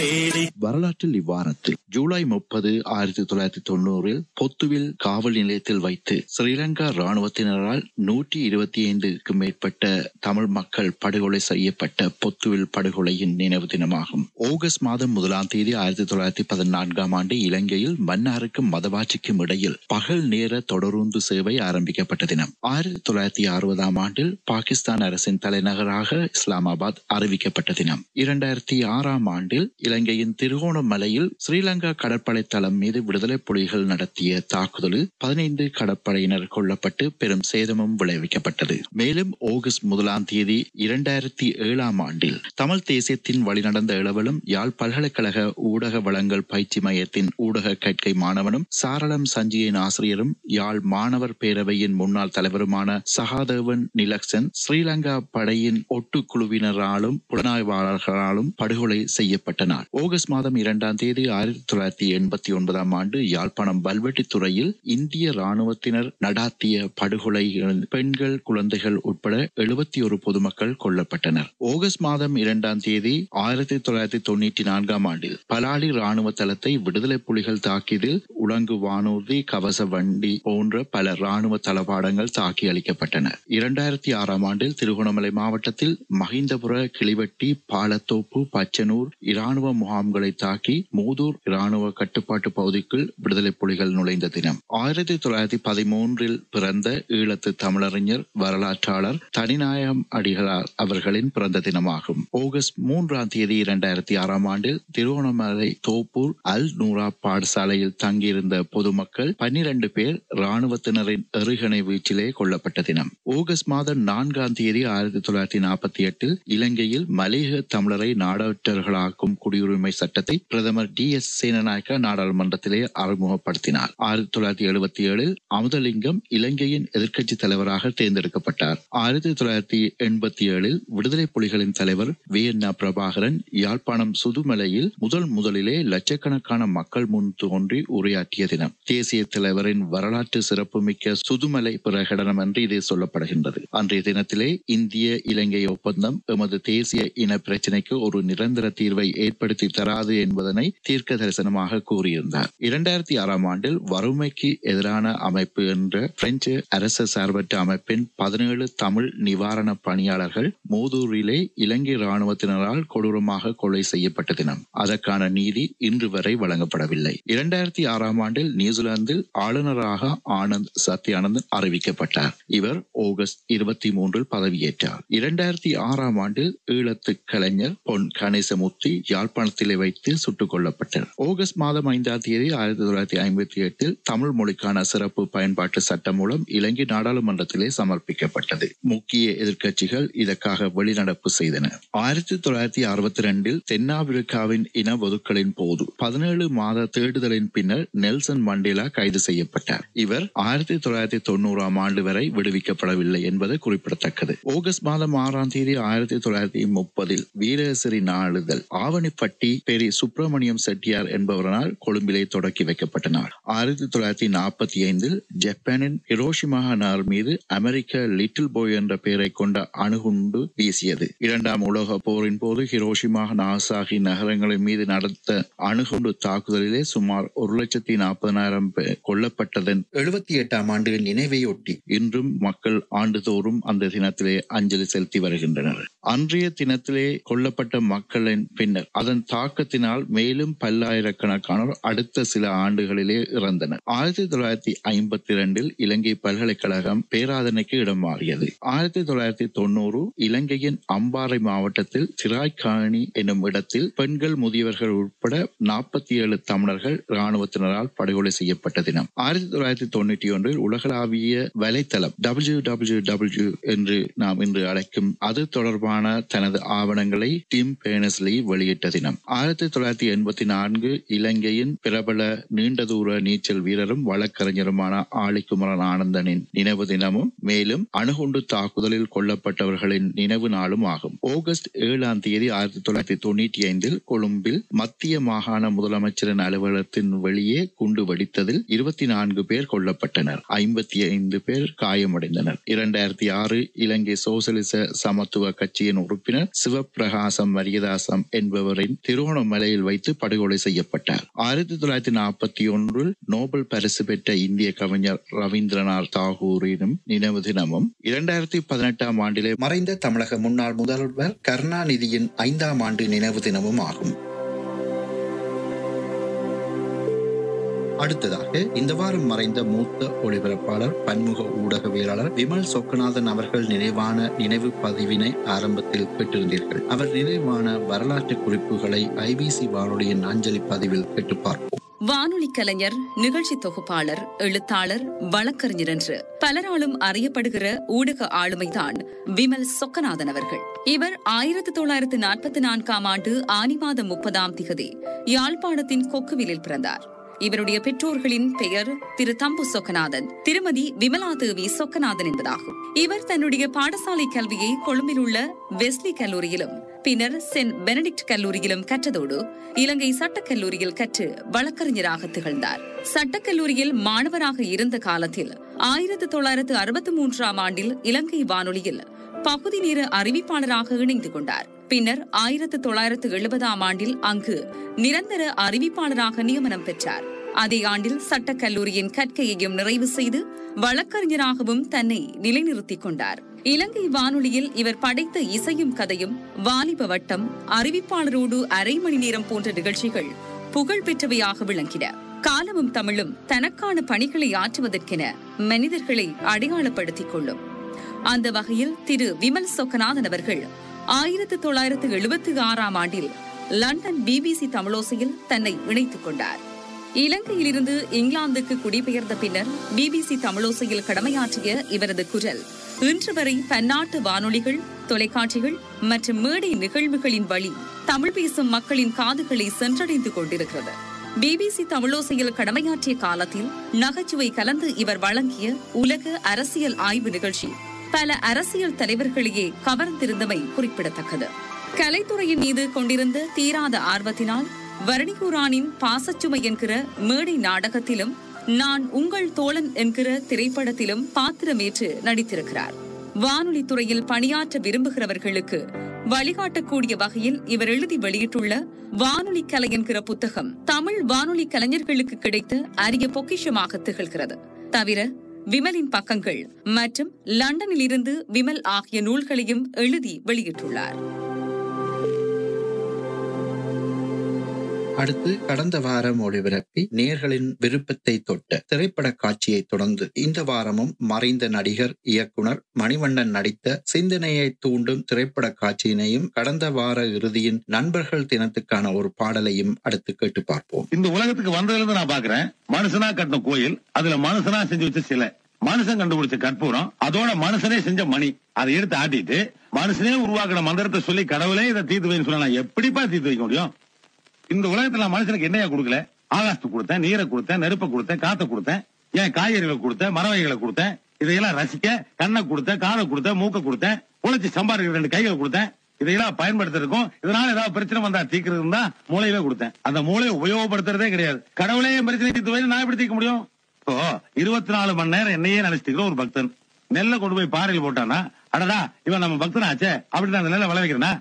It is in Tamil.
தேடி வரலாற்றில் இவ்வாரத்தில் ஜூலை முப்பது ஆயிரத்தி தொள்ளாயிரத்தி தொண்ணூறில் பொத்துவில் காவல் நிலையத்தில் வைத்து ஸ்ரீலங்கா ராணுவத்தினரால் நூற்றி இருபத்தி ஐந்துக்கும் மேற்பட்ட தமிழ் மக்கள் படுகொலை செய்யப்பட்ட பொத்துவில் படுகொலையின் நினைவு தினமாகும் ஆகஸ்ட் மாதம் முதலாம் தேதி ஆயிரத்தி தொள்ளாயிரத்தி பதினான்காம் ஆண்டு இலங்கையில் மன்னாருக்கும் மதவாட்சிக்கும் இடையில் பகல் நேர தொடருந்து சேவை ஆரம்பிக்கப்பட்ட தினம் ஆயிரத்தி தொள்ளாயிரத்தி அறுபதாம் ஆண்டில் பாகிஸ்தான் அரசின் தலைநகராக இஸ்லாமாபாத் அறிவிக்கப்பட்ட தினம் இரண்டாயிரத்தி ஆறாம் ஆண்டில் இலங்கையின் திருகோணமலையில் ஸ்ரீலங்கா கடற்படை தளம் மீது விடுதலை புலிகள் நடத்திய தாக்குதலில் பதினைந்து கடற்படையினர் கொல்லப்பட்டு பெரும் சேதமும் விளைவிக்கப்பட்டது மேலும் ஆகஸ்ட் முதலாம் தேதி இரண்டாயிரத்தி ஏழாம் ஆண்டில் தமிழ் தேசியத்தின் வழிநடந்த இளவலும் யாழ் பல்கலைக்கழக ஊடக வளங்கள் பயிற்சி மையத்தின் ஊடக கற்கை மாணவனும் சாரளம் சஞ்சியின் ஆசிரியரும் யாழ் மாணவர் பேரவையின் முன்னாள் தலைவருமான சகாதேவன் நிலக்சன் ஸ்ரீலங்கா படையின் ஒட்டுக்குழுவினராலும் புலனாய்வாளர்களாலும் படுகொலை செய்யப்பட்ட நாள் ஆகஸ்ட் மாதம் இரண்டாம் தேதி ஆயிரத்தி தொள்ளாயிரத்தி எண்பத்தி ஒன்பதாம் ஆண்டு யாழ்ப்பாணம் பல்வெட்டித்துறையில் இந்திய ராணுவத்தினர் நடாத்திய படுகொலைகளில் பெண்கள் குழந்தைகள் உட்பட எழுபத்தி ஒரு பொதுமக்கள் கொல்லப்பட்டனர் ஆகஸ்ட் மாதம் இரண்டாம் தேதி ஆயிரத்தி தொள்ளாயிரத்தி தொண்ணூற்றி நான்காம் ஆண்டில் பலாலி ராணுவ தளத்தை விடுதலை புலிகள் தாக்கியதில் உலங்கு வானூர்தி கவச வண்டி போன்ற பல ராணுவ தளபாடங்கள் தாக்கி அளிக்கப்பட்டன இரண்டாயிரத்தி ஆறாம் ஆண்டில் திருகோணமலை மாவட்டத்தில் மகிந்தபுர கிளிவெட்டி பாலத்தோப்பு பச்சனூர் இராணுவ முகாம்களை தாக்கி மூதூர் இராணுவ கட்டுப்பாட்டு பகுதிக்குள் விடுதலை புலிகள் நுழைந்த தினம் ஆயிரத்தி தொள்ளாயிரத்தி பதிமூன்றில் பிறந்த ஈழத்து தமிழறிஞர் வரலாற்றாளர் தனிநாயம் அடிகளார் அவர்களின் பிறந்த தினமாகும் ஆகஸ்ட் மூன்றாம் தேதி இரண்டாயிரத்தி ஆறாம் ஆண்டில் திருவோணமலை தோப்பூர் அல் நூரா பாடசாலையில் தங்கியிருந்த பொதுமக்கள் பன்னிரண்டு பேர் இராணுவத்தினரின் எறிகணை வீச்சிலே கொல்லப்பட்ட தினம் ஆகஸ்ட் மாதம் நான்காம் தேதி ஆயிரத்தி தொள்ளாயிரத்தி நாற்பத்தி எட்டில் இலங்கையில் மலையக தமிழரை நாடற்றர்களாக்கும் குடியுரிமை சட்டத்தை பிரதமர் டி எஸ் சேனநாயக்க நாடாளுமன்றத்திலே அறிமுகப்படுத்தினார் ஆயிரத்தி தொள்ளாயிரத்தி எழுபத்தி ஏழில் அமுதலிங்கம் இலங்கையின் எதிர்க்கட்சி தலைவராக தேர்ந்தெடுக்கப்பட்டார் ஆயிரத்தி தொள்ளாயிரத்தி எண்பத்தி ஏழில் விடுதலை புலிகளின் தலைவர் வி என் பிரபாகரன் யாழ்ப்பாணம் சுதுமலையில் முதல் முதலிலே லட்சக்கணக்கான மக்கள் முன் தோன்றி உரையாற்றிய தினம் தேசிய தலைவரின் வரலாற்று சிறப்புமிக்க சுதுமலை பிரகடனம் என்று இது சொல்லப்படுகின்றது அன்றைய தினத்திலே இந்திய இலங்கை ஒப்பந்தம் எமது தேசிய இன பிரச்சினைக்கு ஒரு நிரந்தர தீர்வை ஏற்படுத்தி தராது என்பதனை தீர்க்க தரிசனமாக கூறியிருந்தார் இரண்டாயிரத்தி ஆறாம் ஆண்டில் வறுமைக்கு எதிரான அமைப்பு என்ற பிரெஞ்சு அரச சார்பற்ற அமைப்பின் பதினேழு தமிழ் நிவாரண பணியாளர்கள் மூதூரிலே இலங்கை ராணுவத்தினரால் கொடூரமாக கொலை செய்யப்பட்ட தினம் அதற்கான நீதி இன்று வரை வழங்கப்படவில்லை இரண்டாயிரத்தி ஆறாம் ஆண்டில் நியூசிலாந்தில் ஆளுநராக ஆனந்த் சத்யானந்தன் அறிவிக்கப்பட்டார் இவர் ஆகஸ்ட் இருபத்தி மூன்றில் பதவியேற்றார் இரண்டாயிரத்தி ஆறாம் ஆண்டில் ஈழத்து கலைஞர் பொன் கணேசமூர்த்தி யாழ்ப்பாணத்திலே வைத்து சுட்டுக் கொல்லப்பட்டார் ஆகஸ்ட் மாதம் ஐந்தாம் தேதி ஆயிரத்தி தொள்ளாயிரத்தி ஐம்பத்தி எட்டில் தமிழ் மொழிக்கான சிறப்பு பயன்பாட்டு சட்டம் மூலம் இலங்கை நாடாளுமன்றத்திலே சமர்ப்பிக்கப்பட்டது முக்கிய எதிர்க்கட்சிகள் இதற்காக வெளிநடப்பு செய்தன ஆயிரத்தி தொள்ளாயிரத்தி அறுபத்தி ரெண்டில் தென்னாப்பிரிக்காவின் இன ஒதுக்கலின் போது பதினேழு மாத தேடுதலின் பின்னர் நெல்சன் மண்டேலா கைது செய்யப்பட்டார் இவர் ஆயிரத்தி தொள்ளாயிரத்தி தொண்ணூறாம் ஆண்டு வரை விடுவிக்கப்படவில்லை என்பது குறிப்பிடத்தக்கது ஆகஸ்ட் மாதம் ஆறாம் தேதி ஆயிரத்தி தொள்ளாயிரத்தி முப்பதில் வீரசிறி நாளிதழ் ஆவணிப்பட்டி பெரி சுப்பிரமணியம் செட்டியார் என்பவரால் கொழும்பிலே தொடக்கி வைக்கப்பட்ட நாள் ஆயிரத்தி தொள்ளாயிரத்தி நாற்பத்தி ஐந்தில் ஜப்பானின் ஹிரோஷிமா நகர் மீது அமெரிக்க லிட்டில் போய் என்ற பெயரை கொண்ட அணுகுண்டு வீசியது இரண்டாம் உலக போரின் போது ஹிரோஷிமா நாசாகி நகரங்களின் மீது நடத்த அணுகுண்டு தாக்குதலிலே சுமார் ஒரு லட்சத்தி நாற்பதனாயிரம் பேர் கொல்லப்பட்டதன் எழுபத்தி எட்டாம் ஆண்டு நினைவையொட்டி இன்றும் மக்கள் ஆண்டுதோறும் அந்த தினத்திலே அஞ்சலி செலுத்தி வருகின்றனர் அன்றைய தினத்திலே கொல்லப்பட்ட மக்களின் பின்னர் அதன் தாக்கத்தினால் மேலும் பல்லாயிரக்கணக்கானோர் அடுத்த சில ஆண்டுகளிலே இறந்தனர் ஆயிரத்தி தொள்ளாயிரத்தி ஐம்பத்தி இரண்டில் இலங்கை பல்கலைக்கழகம் பேராதனைக்கு இடம் மாறியது ஆயிரத்தி தொள்ளாயிரத்தி தொண்ணூறு இலங்கையின் அம்பாறை மாவட்டத்தில் சிராய்காணி என்னும் இடத்தில் பெண்கள் முதியவர்கள் உட்பட நாற்பத்தி ஏழு தமிழர்கள் இராணுவத்தினரால் படுகொலை செய்யப்பட்ட தினம் ஆயிரத்தி தொள்ளாயிரத்தி தொண்ணூற்றி ஒன்றில் உலகளாவிய வலைத்தளம் டபிள்யூ டபிள்யூ டபிள்யூ என்று நாம் இன்று அழைக்கும் அது தொடர்பான தனது ஆவணங்களை டிம் பேனஸ்லி வெளியிட்ட தினம் ஆயிரத்தி தொள்ளாயிரத்தி எண்பத்தி நான்கு இலங்கையின் பிரபல நீண்ட தூர நீச்சல் வீரரும் வழக்கறிஞருமான ஆலிக்குமரன் ஆனந்தனின் நினைவு தினமும் மேலும் அணுகுண்டு தாக்குதலில் கொல்லப்பட்டவர்களின் நினைவு நாளும் ஆகும் ஆகஸ்ட் ஏழாம் தேதி ஆயிரத்தி தொள்ளாயிரத்தி தொண்ணூற்றி ஐந்தில் கொழும்பில் மத்திய மாகாண முதலமைச்சரின் அலுவலகத்தின் வெளியே குண்டு வெடித்ததில் இருபத்தி நான்கு பேர் கொல்லப்பட்டனர் ஐம்பத்தி ஐந்து பேர் காயமடைந்தனர் இரண்டாயிரத்தி ஆறு இலங்கை சோசலிச சமத்துவ கட்சி கட்சியின் உறுப்பினர் சிவபிரகாசம் மரியதாசம் என்பவரின் திருவோணமலையில் வைத்து படுகொலை செய்யப்பட்டார் ஆயிரத்தி தொள்ளாயிரத்தி நாற்பத்தி ஒன்றில் நோபல் பரிசு பெற்ற இந்திய கவிஞர் ரவீந்திரநாத் தாகூரினும் நினைவு தினமும் இரண்டாயிரத்தி பதினெட்டாம் ஆண்டிலே மறைந்த தமிழக முன்னாள் முதல்வர் கருணாநிதியின் ஐந்தாம் ஆண்டு நினைவு தினமும் ஆகும் அடுத்ததாக இந்த வாரம் மறைந்த மூத்த ஒளிபரப்பாளர் பன்முக ஊடகவியலாளர் விமல் சொக்கநாதன் அவர்கள் நினைவான நினைவு பதிவினை ஆரம்பத்தில் கேட்டிருந்தீர்கள் அவர் நினைவான வரலாற்று குறிப்புகளை ஐபிசி வானொலியின் அஞ்சலி பதிவில் கேட்டு பார்ப்போம் வானொலி கலைஞர் நிகழ்ச்சி தொகுப்பாளர் எழுத்தாளர் வழக்கறிஞர் என்று பலராலும் அறியப்படுகிற ஊடக ஆளுமைதான் விமல் சொக்கநாதன் அவர்கள் இவர் ஆயிரத்தி தொள்ளாயிரத்து நாற்பத்தி நான்காம் ஆண்டு ஆனி மாதம் முப்பதாம் திகதி யாழ்ப்பாணத்தின் கொக்குவிலில் பிறந்தார் இவருடைய பெற்றோர்களின் பெயர் திரு தம்பு சொக்கநாதன் திருமதி விமலா தேவி சொக்கநாதன் என்பதாகும் இவர் தன்னுடைய பாடசாலை கல்வியை கொழும்பில் உள்ள வெஸ்லி கல்லூரியிலும் பின்னர் சென்ட் பெனடிக்ட் கல்லூரியிலும் கற்றதோடு இலங்கை சட்டக் கல்லூரியில் கற்று வழக்கறிஞராக திகழ்ந்தார் சட்டக்கல்லூரியில் மாணவராக இருந்த காலத்தில் ஆயிரத்து தொள்ளாயிரத்து அறுபத்தி மூன்றாம் ஆண்டில் இலங்கை வானொலியில் பகுதி நேர அறிவிப்பாளராக இணைந்து கொண்டார் பின்னர் ஆயிரத்து தொள்ளாயிரத்து எழுபதாம் ஆண்டில் அங்கு நிரந்தர அறிவிப்பாளராக நியமனம் பெற்றார் அதே ஆண்டில் சட்டக் கல்லூரியின் கற்கையையும் நிறைவு செய்து வழக்கறிஞராகவும் தன்னை நிலைநிறுத்திக் கொண்டார் இலங்கை வானொலியில் இவர் படைத்த இசையும் கதையும் வாலிப வட்டம் அறிவிப்பாளரோடு அரை மணி நேரம் போன்ற நிகழ்ச்சிகள் புகழ் பெற்றவையாக விளங்கின காலமும் தமிழும் தனக்கான பணிகளை ஆற்றுவதற்கென மனிதர்களை அடையாளப்படுத்திக் கொள்ளும் அந்த வகையில் திரு விமல் சொக்கநாதன் அவர்கள் ஆயிரத்து தொள்ளாயிரத்து எழுபத்தி ஆறாம் ஆண்டில் லண்டன் பிபிசி தமிழோசையில் தன்னை இணைத்துக் கொண்டார் இலங்கையிலிருந்து இங்கிலாந்துக்கு குடிபெயர்ந்த பின்னர் பிபிசி தமிழோசையில் கடமையாற்றிய இவரது குரல் இன்று வரை பன்னாட்டு வானொலிகள் தொலைக்காட்சிகள் மற்றும் மேடை நிகழ்வுகளின் வழி தமிழ் பேசும் மக்களின் காதுகளை சென்றடைந்து கொண்டிருக்கிறது பிபிசி தமிழோசையில் கடமையாற்றிய காலத்தில் நகைச்சுவை கலந்து இவர் வழங்கிய உலக அரசியல் ஆய்வு நிகழ்ச்சி பல அரசியல் தலைவர்களையே கவர்ந்திருந்தமை குறிப்பிடத்தக்கது கலைத்துறையின் மீது கொண்டிருந்த தீராத ஆர்வத்தினால் வர்ணிகுரானின் பாசச்சுமை என்கிற மேடை நாடகத்திலும் நான் உங்கள் தோழன் என்கிற திரைப்படத்திலும் பாத்திரமேற்று நடித்திருக்கிறார் வானொலி துறையில் பணியாற்ற விரும்புகிறவர்களுக்கு வழிகாட்டக்கூடிய வகையில் இவர் எழுதி வெளியிட்டுள்ள வானொலி கலை என்கிற புத்தகம் தமிழ் வானொலி கலைஞர்களுக்கு கிடைத்த அரிய பொக்கிஷமாக திகழ்கிறது தவிர விமலின் பக்கங்கள் மற்றும் லண்டனில் இருந்து விமல் ஆகிய நூல்களையும் எழுதி வெளியிட்டுள்ளார் அடுத்து கடந்த வாரம் ஒளிபரப்பி நேர்களின் விருப்பத்தை தொட்ட திரைப்பட காட்சியை தொடர்ந்து இந்த வாரமும் மறைந்த நடிகர் இயக்குனர் மணிவண்ணன் நடித்த சிந்தனையை தூண்டும் திரைப்பட காட்சியினையும் கடந்த வார இறுதியின் நண்பர்கள் தினத்துக்கான ஒரு பாடலையும் அடுத்து கேட்டு பார்ப்போம் இந்த உலகத்துக்கு வந்ததுல இருந்து நான் பாக்குறேன் மனுஷனா கட்டின கோயில் அதுல மனுஷனா செஞ்சு வச்ச சிலை மனுஷன் கண்டுபிடிச்ச கற்பூரம் அதோட மனுஷனே செஞ்ச மணி அதை எடுத்து ஆட்டிட்டு மனுஷனே உருவாக்கின மந்திரத்தை சொல்லி கடவுளே இதை தீர்த்து வைன்னு சொன்னா நான் எப்படிப்பா தீர்த்து வைக்க முடியும் இந்த உலகத்துல நான் மனுஷனுக்கு என்னையா கொடுக்கல ஆகாசத்தை கொடுத்தேன் நீரை கொடுத்தேன் நெருப்பை கொடுத்தேன் காத்த கொடுத்தேன் ஏன் காய்கறிகளை கொடுத்தேன் மரவகைகளை கொடுத்தேன் இதையெல்லாம் ரசிக்க கண்ணை கொடுத்தேன் காதை கொடுத்தேன் மூக்க கொடுத்தேன் உழைச்சி சம்பாதிக்கிற ரெண்டு கைகளை கொடுத்தேன் இதையெல்லாம் பயன்படுத்துறதுக்கும் இதனால ஏதாவது பிரச்சனை வந்தா தீக்கிறது தான் மூளையவே கொடுத்தேன் அந்த மூளையை உபயோகப்படுத்துறதே கிடையாது கடவுளே என் பிரச்சனை தீர்த்து வை நான் எப்படி தீர்க்க முடியும் இப்போ இருபத்தி நாலு மணி நேரம் என்னையே நினைச்சிட்டு ஒரு பக்தன் நெல்லை கொண்டு போய் பாறையில் போட்டானா அடடா இவன் நம்ம பக்தனாச்சே அப்படி நான் அந்த நெல்லை விளைவிக்கிறேனா